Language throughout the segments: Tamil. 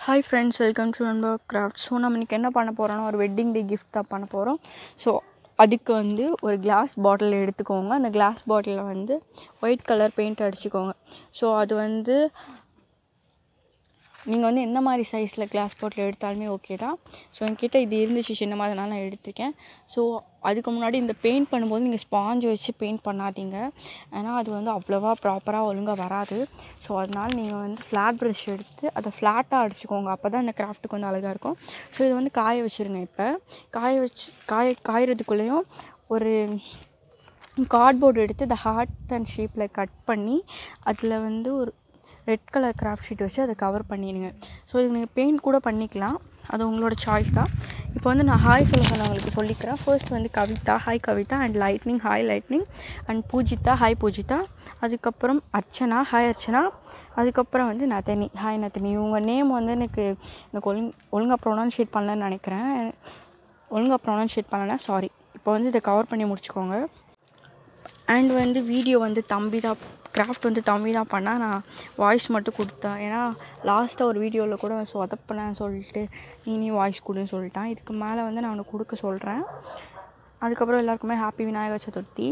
hi friends welcome to Anba Craft so நம்ம இன்றைக்கி என்ன பண்ண போகிறோம்னா ஒரு வெட்டிங் டே கிஃப்ட் தான் பண்ண போகிறோம் ஸோ அதுக்கு வந்து ஒரு கிளாஸ் பாட்டில் எடுத்துக்கோங்க அந்த கிளாஸ் பாட்டிலில் வந்து ஒயிட் கலர் பெயிண்ட் அடிச்சுக்கோங்க ஸோ அது வந்து நீங்கள் வந்து எந்த மாதிரி சைஸில் கிளாஸ் பாட்டில் எடுத்தாலுமே ஓகே தான் ஸோ என்கிட்ட இது இருந்துச்சு சின்ன மாதிரி அதனால நான் எடுத்திருக்கேன் ஸோ அதுக்கு முன்னாடி இந்த பெயிண்ட் பண்ணும்போது நீங்கள் ஸ்பாஞ்ச் வச்சு பெயிண்ட் பண்ணாதீங்க ஏன்னா அது வந்து அவ்வளோவா ப்ராப்பராக ஒழுங்காக வராது ஸோ அதனால் நீங்கள் வந்து ஃப்ளாட் ப்ரஷ் எடுத்து அதை ஃப்ளாட்டாக அடிச்சுக்கோங்க அப்போ தான் இந்த கிராஃப்ட்டுக்கு வந்து அழகாக இருக்கும் ஸோ இது வந்து காய வச்சுருங்க இப்போ காய வச்சு காய காயறதுக்குள்ளேயும் ஒரு கார்ட்போர்டு எடுத்து இந்த ஹார்ட் அண்ட் ஷேப்பில் கட் பண்ணி அதில் வந்து ஒரு ரெட் கலர் கிராஃப்ட் ஷீட் வச்சு அதை கவர் பண்ணிடுங்க ஸோ இதுக்கு நீங்கள் பெயிண்ட் கூட பண்ணிக்கலாம் அது உங்களோட சாய்ஸ் தான் இப்போ வந்து நான் ஹாய் சொல்ல சொன்னவங்களுக்கு சொல்லிக்கிறேன் ஃபர்ஸ்ட் வந்து Kavitha hi Kavitha and Lightning hi Lightning and Poojitha hi Poojitha அதுக்கப்புறம் அர்ச்சனா ஹாய் அர்ச்சனா அதுக்கப்புறம் வந்து நதனி ஹாய் நதனி இவங்க நேம் வந்து எனக்கு எனக்கு ஒழுங் ஒழுங்காக ப்ரொனன்ஷியேட் பண்ணலன்னு நினைக்கிறேன் ஒழுங்காக ப்ரொனன்ஷியேட் பண்ணலைன்னா சாரி இப்போ வந்து இதை கவர் பண்ணி முடிச்சுக்கோங்க அண்ட் வந்து வீடியோ வந்து தம்பி தான் கிராஃப்ட் வந்து தம்பி தான் பண்ணால் நான் வாய்ஸ் மட்டும் கொடுத்தேன் ஏன்னா லாஸ்ட்டாக ஒரு வீடியோவில் கூட சொதப்பினேன் சொல்லிட்டு நீ நீ வாய்ஸ் கொடுன்னு சொல்லிட்டான் இதுக்கு மேலே வந்து நான் அவனுக்கு கொடுக்க சொல்கிறேன் அதுக்கப்புறம் எல்லாருக்குமே ஹாப்பி விநாயகர் சதுர்த்தி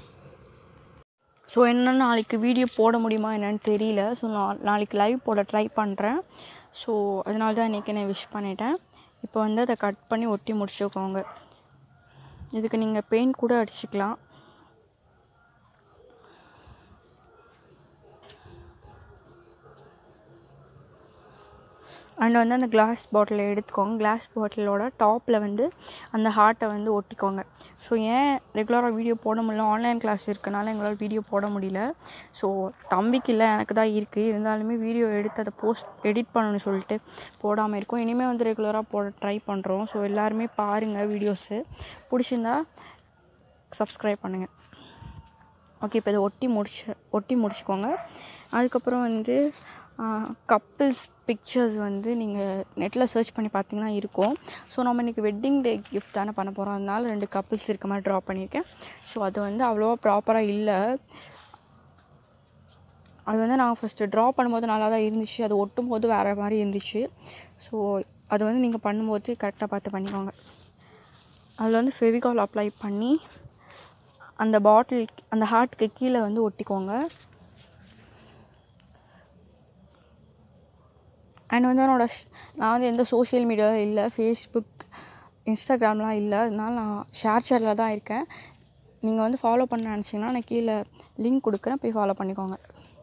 ஸோ என்ன நாளைக்கு வீடியோ போட முடியுமா என்னன்னு தெரியல ஸோ நான் நாளைக்கு லைவ் போட ட்ரை பண்ணுறேன் ஸோ அதனால தான் இன்றைக்கி நான் விஷ் பண்ணிட்டேன் இப்போ வந்து அதை கட் பண்ணி ஒட்டி முடிச்சுக்கோங்க இதுக்கு நீங்கள் பெயிண்ட் கூட அடிச்சுக்கலாம் அண்ட் வந்து அந்த கிளாஸ் பாட்டிலை எடுத்துக்கோங்க கிளாஸ் பாட்டிலோட டாப்பில் வந்து அந்த ஹார்ட்டை வந்து ஒட்டிக்கோங்க ஸோ ஏன் ரெகுலராக வீடியோ போட முடியல ஆன்லைன் கிளாஸ் இருக்கனால எங்களால் வீடியோ போட முடியல ஸோ தம்பிக்கு இல்லை எனக்கு தான் இருக்குது இருந்தாலுமே வீடியோ எடுத்து அதை போஸ்ட் எடிட் பண்ணணும்னு சொல்லிட்டு போடாமல் இருக்கோம் இனிமேல் வந்து ரெகுலராக போட ட்ரை பண்ணுறோம் ஸோ எல்லாருமே பாருங்கள் வீடியோஸு பிடிச்சிருந்தா சப்ஸ்கிரைப் பண்ணுங்கள் ஓகே இப்போ இதை ஒட்டி முடிச்சு ஒட்டி முடிச்சுக்கோங்க அதுக்கப்புறம் வந்து கப்பிள்ஸ் பிக்சர்ஸ் வந்து நீங்கள் நெட்டில் சர்ச் பண்ணி பார்த்தீங்கன்னா இருக்கும் ஸோ நம்ம இன்றைக்கி வெட்டிங் டே கிஃப்ட் தானே பண்ண போகிறோம் அதனால ரெண்டு கப்பிள்ஸ் இருக்க மாதிரி ட்ரா பண்ணியிருக்கேன் ஸோ அது வந்து அவ்வளோவா ப்ராப்பராக இல்லை அது வந்து நான் ஃபஸ்ட்டு ட்ரா பண்ணும்போது நல்லா தான் இருந்துச்சு அது ஒட்டும் போது வேறு மாதிரி இருந்துச்சு ஸோ அது வந்து நீங்கள் பண்ணும்போது கரெக்டாக பார்த்து பண்ணிக்கோங்க அதில் வந்து ஃபெவிகால் அப்ளை பண்ணி அந்த பாட்டில் அந்த ஹார்ட்டுக்கு கீழே வந்து ஒட்டிக்கோங்க அண்ட் வந்து என்னோட நான் வந்து எந்த சோஷியல் மீடியாவும் இல்லை ஃபேஸ்புக் இன்ஸ்டாகிராம்லாம் இல்லை அதனால நான் ஷேர் ஷேரில் தான் இருக்கேன் நீங்கள் வந்து ஃபாலோ பண்ண நினச்சிங்கன்னா நான் கீழே லிங்க் கொடுக்குறேன் போய் ஃபாலோ பண்ணிக்கோங்க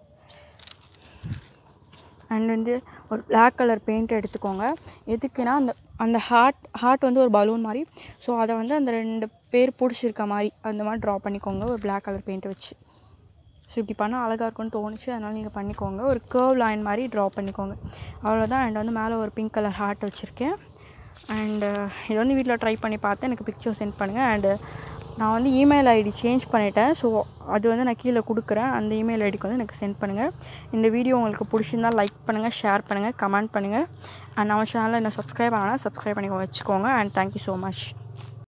அண்ட் வந்து ஒரு பிளாக் கலர் பெயிண்ட் எடுத்துக்கோங்க எதுக்குன்னா அந்த அந்த ஹார்ட் ஹார்ட் வந்து ஒரு பலூன் மாதிரி ஸோ அதை வந்து அந்த ரெண்டு பேர் பிடிச்சிருக்க மாதிரி அந்த மாதிரி ட்ரா பண்ணிக்கோங்க ஒரு பிளாக் கலர் பெயிண்ட்டை வச்சு ஸோ இப்படி பண்ணால் அழகாக இருக்கும்னு தோணுச்சு அதனால் நீங்கள் பண்ணிக்கோங்க ஒரு கேர்வ் லைன் மாதிரி ட்ரா பண்ணிக்கோங்க அவ்வளோதான் அண்ட் வந்து மேலே ஒரு பிங்க் கலர் ஹார்ட் வச்சுருக்கேன் அண்டு இது வந்து வீட்டில் ட்ரை பண்ணி பார்த்து எனக்கு பிக்சர் சென்ட் பண்ணுங்கள் அண்டு நான் வந்து இமெயில் ஐடி சேஞ்ச் பண்ணிட்டேன் ஸோ அது வந்து நான் கீழே கொடுக்குறேன் அந்த இமெயில் ஐடிக்கு வந்து எனக்கு சென்ட் பண்ணுங்கள் இந்த வீடியோ உங்களுக்கு பிடிச்சிருந்தால் லைக் பண்ணுங்கள் ஷேர் பண்ணுங்கள் கமெண்ட் பண்ணுங்கள் அண்ட் நம்ம சேனலில் என்ன சப்ஸ்கிரைப் ஆனால் சப்ஸ்கிரைப் பண்ணி வச்சுக்கோங்க அண்ட் தேங்க்யூ ஸோ மச்